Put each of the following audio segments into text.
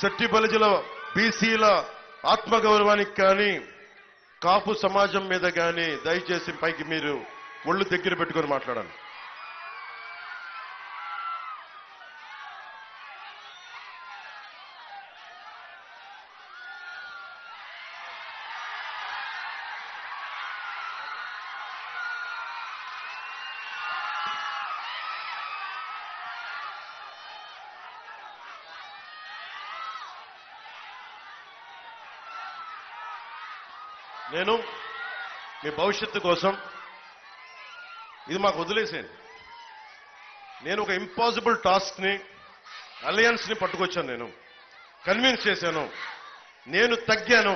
శెట్టి బలిజల బీసీల ఆత్మగౌరవానికి కానీ కాపు సమాజం మీద కానీ దయచేసి పైకి మీరు ఒళ్ళు దగ్గర పెట్టుకొని మాట్లాడాలి నేను మీ భవిష్యత్తు కోసం ఇది మాకు వదిలేసేయండి నేను ఒక ఇంపాసిబుల్ టాస్క్ ని అలయన్స్ ని పట్టుకొచ్చాను నేను కన్విన్స్ చేశాను నేను తగ్గాను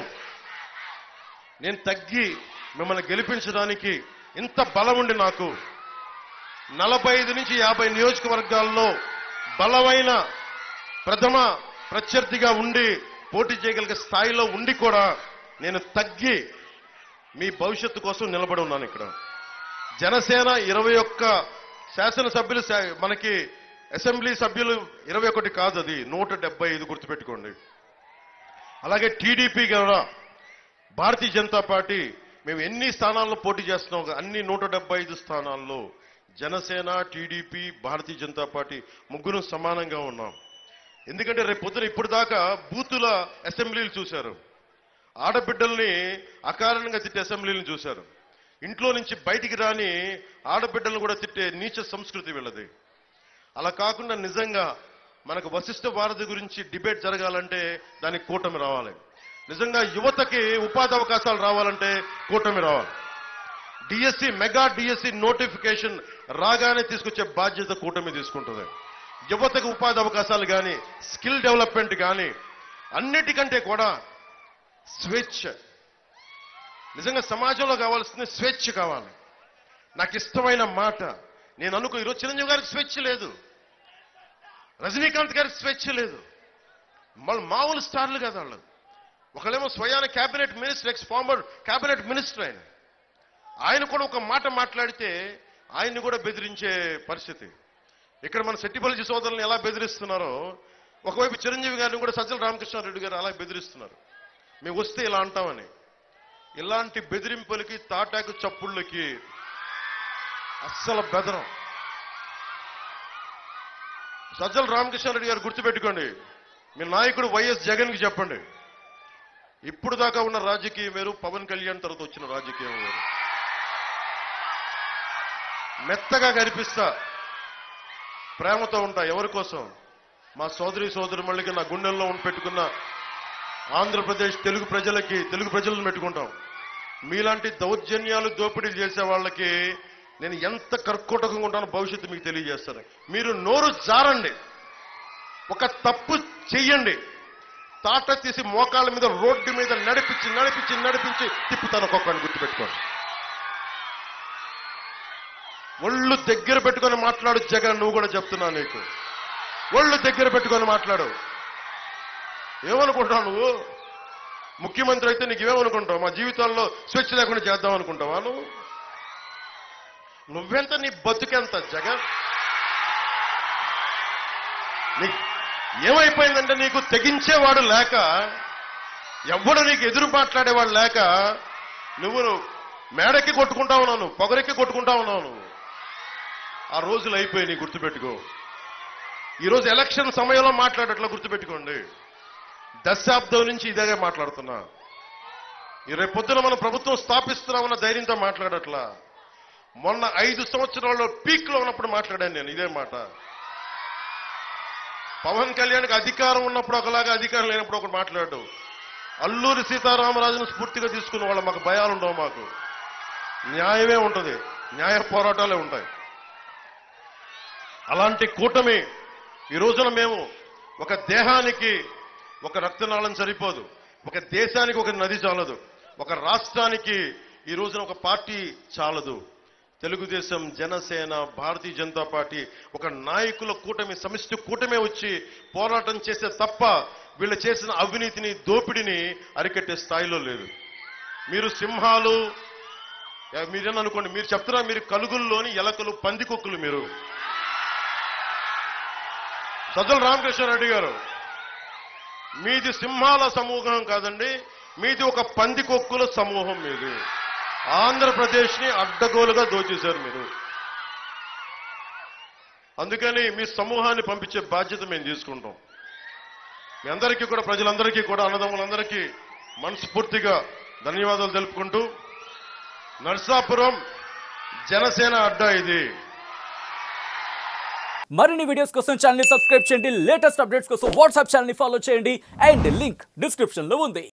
నేను తగ్గి మిమ్మల్ని గెలిపించడానికి ఇంత బలం ఉండి నాకు నలభై ఐదు నుంచి యాభై నియోజకవర్గాల్లో బలమైన ప్రథమ ప్రత్యర్థిగా ఉండి పోటీ చేయగలిగే స్థాయిలో ఉండి కూడా నేను తగ్గి మీ భవిష్యత్తు కోసం నిలబడి ఉన్నాను ఇక్కడ జనసేన ఇరవై ఒక్క శాసనసభ్యులు శా- మనకి అసెంబ్లీ సభ్యులు ఇరవై ఒకటి కాదు అది నూట డెబ్బై ఐదు గుర్తుపెట్టుకోండి అలాగే టీడీపీ కూడా భారతీయ జనతా పార్టీ మేము ఎన్ని స్థానాల్లో పోటీ చేస్తున్నాం అన్ని నూట డెబ్బై ఐదు స్థానాల్లో జనసేన టీడీపీ భారతీయ జనతా పార్టీ ముగ్గురు సమానంగా ఉన్నాం ఎందుకంటే రేపు పొద్దున ఇప్పుడు దాకా బూతుల అసెంబ్లీలు చూశారు ఆడబిడ్డల్ని అకారణంగా తిట్టే అసెంబ్లీలను చూశారు ఇంట్లో నుంచి బయటికి రాని ఆడబిడ్డలను కూడా తిట్టే నీచ సంస్కృతి వీళ్ళది అలా కాకుండా నిజంగా మనకు వశిష్ఠ భారతి గురించి డిబేట్ జరగాలంటే దానికి కూటమి రావాలి నిజంగా యువతకి ఉపాధి అవకాశాలు రావాలంటే కూటమి రావాలి డిఎస్సి మెగా డిఎస్సి నోటిఫికేషన్ రాగానే తీసుకొచ్చే బాధ్యత కూటమి తీసుకుంటుంది యువతకు ఉపాధి అవకాశాలు కానీ స్కిల్ డెవలప్మెంట్ కానీ అన్నిటికంటే కూడా స్వేచ్ఛ నిజంగా సమాజంలో కావాల్సింది స్వేచ్ఛ కావాలి నాకు ఇష్టమైన మాట నేను అనుకో ఈరోజు చిరంజీవి గారికి స్వేచ్ఛ లేదు రజనీకాంత్ గారికి స్వేచ్ఛ లేదు మళ్ళీ మామూలు స్టార్లు కదా వాళ్ళు ఒకళ్ళేమో స్వయాన cabinet minister ex former cabinet minister ఆయన ఆయన కూడా ఒక మాట మాట్లాడితే ఆయన్ని కూడా బెదిరించే పరిస్థితి ఇక్కడ మన సెట్టిపల్లి సోదరులను ఎలా బెదిరిస్తున్నారో ఒకవైపు చిరంజీవి గారిని కూడా సజ్జల రామకృష్ణారెడ్డి గారు అలా బెదిరిస్తున్నారు మేము వస్తే ఇలా అంటామని ఇలాంటి బెదిరింపులకి తాటాకు చప్పుళ్ళకి అస్సలు బెదరం సజ్జల రామకృష్ణారెడ్డి గారు గుర్తుపెట్టుకోండి మీ నాయకుడు వైఎస్ జగన్ కి చెప్పండి ఇప్పుడు దాకా ఉన్న రాజకీయం వేరు పవన్ కళ్యాణ్ తర్వాత వచ్చిన రాజకీయం వేరు మెత్తగా కనిపిస్తా ప్రేమతో ఉంటా ఎవరి కోసం మా సోదరి సోదరు మళ్ళీ నా గుండెల్లో ఉండి పెట్టుకున్న ఆంధ్రప్రదేశ్ తెలుగు ప్రజలకి తెలుగు ప్రజలను పెట్టుకుంటాం మీలాంటి దౌర్జన్యాలు దోపిడీలు చేసే వాళ్ళకి నేను ఎంత కర్కోటకంగా ఉంటానో భవిష్యత్తు మీకు తెలియజేస్తాను మీరు నోరు జారండి ఒక తప్పు చెయ్యండి తాట తీసి మోకాళ్ళ మీద రోడ్డు మీద నడిపించి నడిపించి నడిపించి తిప్పుతాను ఒక్కొక్కరిని గుర్తుపెట్టుకోండి ఒళ్ళు దగ్గర పెట్టుకొని మాట్లాడు జగన్ నువ్వు కూడా చెప్తున్నా నీకు ఒళ్ళు దగ్గర పెట్టుకొని మాట్లాడు ఏమనుకుంటావు నువ్వు ముఖ్యమంత్రి అయితే నీకు ఏమనుకుంటావు మా జీవితాల్లో స్వేచ్ఛ లేకుండా చేద్దాం అనుకుంటావా నువ్వు నువ్వెంత నీ బతుకెంత జగన్ నీ ఏమైపోయిందంటే నీకు తెగించేవాడు లేక ఎవ్వడు నీకు ఎదురు మాట్లాడేవాడు లేక నువ్వు మేడెక్కి కొట్టుకుంటా ఉన్నావు నువ్వు పొగరెక్కి కొట్టుకుంటా ఉన్నావు నువ్వు ఆ రోజులు అయిపోయి నీ గుర్తుపెట్టుకో ఈరోజు ఎలక్షన్ సమయంలో మాట్లాడట్లా గుర్తుపెట్టుకోండి దశాబ్దం నుంచి ఇదేగా మాట్లాడుతున్నా ఈ రేపు పొద్దున మనం ప్రభుత్వం స్థాపిస్తున్నామన్న ధైర్యంతో మాట్లాడట్లా మొన్న ఐదు సంవత్సరాల్లో పీక్ లో ఉన్నప్పుడు మాట్లాడాను నేను ఇదే మాట పవన్ కళ్యాణ్కి అధికారం ఉన్నప్పుడు ఒకలాగా అధికారం లేనప్పుడు ఒకటి మాట్లాడు అల్లూరి సీతారామరాజును స్ఫూర్తిగా తీసుకున్న వాళ్ళ మాకు భయాలు ఉండవు మాకు న్యాయమే ఉంటుంది న్యాయ పోరాటాలే ఉంటాయి అలాంటి కూటమి ఈ రోజున మేము ఒక దేహానికి ఒక రక్తనాళం సరిపోదు ఒక దేశానికి ఒక నది చాలదు ఒక రాష్ట్రానికి ఈ రోజున ఒక పార్టీ చాలదు తెలుగుదేశం జనసేన భారతీయ జనతా పార్టీ ఒక నాయకుల కూటమి సమిష్టి కూటమే వచ్చి పోరాటం చేసే తప్ప వీళ్ళు చేసిన అవినీతిని దోపిడిని అరికట్టే స్థాయిలో లేదు మీరు సింహాలు మీరేననుకోండి మీరు చెప్తున్నా మీరు కలుగుల్లోని ఎలకలు పందికొక్కులు మీరు సజ్జల రామకృష్ణారెడ్డి గారు మీది సింహాల సమూహం కాదండి మీది ఒక పందికొక్కుల సమూహం మీది ఆంధ్రప్రదేశ్ ని అడ్డగోలుగా దోచేశారు మీరు అందుకని మీ సమూహాన్ని పంపించే బాధ్యత మేము తీసుకుంటాం మీ అందరికీ కూడా ప్రజలందరికీ కూడా అన్నదమ్ములందరికీ మనస్ఫూర్తిగా ధన్యవాదాలు తెలుపుకుంటూ నర్సాపురం జనసేన అడ్డా ఇది మరిన్ని వీడియోస్ కోసం ఛానల్ ని సబ్స్క్రైబ్ చేయండి లేటెస్ట్ అప్డేట్స్ కోసం వాట్సాప్ ఛానల్ ని ఫాలో చేయండి అండ్ లింక్ డిస్క్రిప్షన్ లో ఉంది